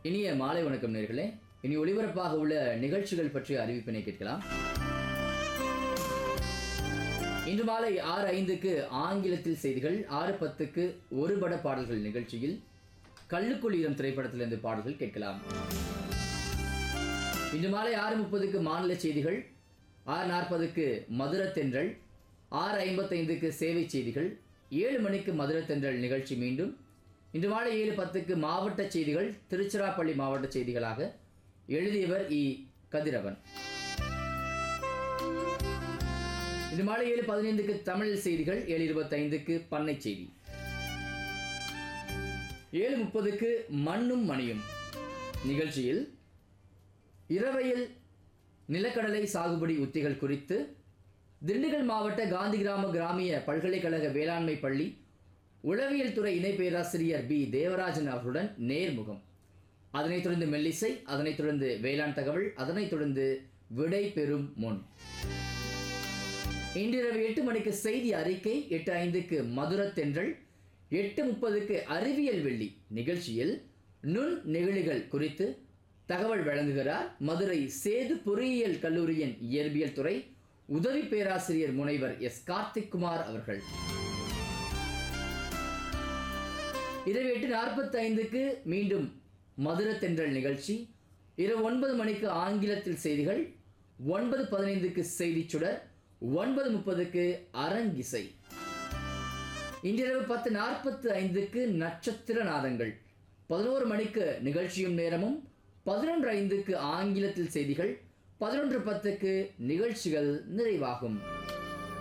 இனிய மாலை வணக்கம் நேர்களே இனி ஒளிபரப்பாக உள்ள நிகழ்ச்சிகள் பற்றிய அறிவிப்பினை கேட்கலாம் இன்று மாலை ஆறு ஐந்துக்கு ஆங்கிலத்தில் செய்திகள் ஆறு பத்துக்கு ஒரு பட பாடல்கள் நிகழ்ச்சியில் கள்ளுக்குள்ளீரம் திரைப்படத்திலிருந்து பாடல்கள் கேட்கலாம் இன்று மாலை ஆறு முப்பதுக்கு மாநில செய்திகள் ஆறு நாற்பதுக்கு மதுரத்தென்றல் ஆறு ஐம்பத்தைந்துக்கு சேவை செய்திகள் ஏழு மணிக்கு மதுரத்தென்றல் நிகழ்ச்சி மீண்டும் இன்று மாலை ஏழு பத்துக்கு மாவட்ட செய்திகள் திருச்சிராப்பள்ளி மாவட்ட செய்திகளாக எழுதியவர் இ கதிரவன் இன்று மாலை ஏழு பதினைந்துக்கு தமிழ் செய்திகள் ஏழு இருபத்தைந்துக்கு பண்ணை செய்தி ஏழு முப்பதுக்கு மண்ணும் மணியும் நிகழ்ச்சியில் இரவையில் நிலக்கடலை சாகுபடி உத்திகள் குறித்து திண்டுக்கல் மாவட்ட காந்தி கிராம கிராமிய பல்கலைக்கழக வேளாண்மை பள்ளி உளவியல் துறை இணை பேராசிரியர் பி தேவராஜன் அவர்களுடன் நேர்முகம் அதனைத் தொடர்ந்து மெல்லிசை அதனைத் தொடர்ந்து வேளாண் தகவல் அதனைத் தொடர்ந்து விடை பெறும் முன் இன்றிரவு எட்டு மணிக்கு செய்தி அறிக்கை எட்டு ஐந்துக்கு மதுரத்தென்றல் எட்டு முப்பதுக்கு அறிவியல் வெள்ளி நிகழ்ச்சியில் நுண் நெகிழிகள் குறித்து தகவல் வழங்குகிறார் மதுரை சேது பொறியியல் கல்லூரியின் இயற்பியல் துறை உதவி பேராசிரியர் முனைவர் எஸ் கார்த்திக் குமார் அவர்கள் இரவு எட்டு நாற்பத்தி ஐந்துக்கு மீண்டும் மதுரத்தென்றல் நிகழ்ச்சி இரவு ஒன்பது மணிக்கு ஆங்கிலத்தில் செய்திகள் ஒன்பது பதினைந்துக்கு செய்திச் சுடர் ஒன்பது முப்பதுக்கு அரங்கிசை இன்றிரவு பத்து நாற்பத்து ஐந்துக்கு நட்சத்திர நாதங்கள் பதினோரு மணிக்கு நிகழ்ச்சியும் நேரமும் பதினொன்று ஐந்துக்கு ஆங்கிலத்தில் செய்திகள் பதினொன்று பத்துக்கு நிகழ்ச்சிகள் நிறைவாகும்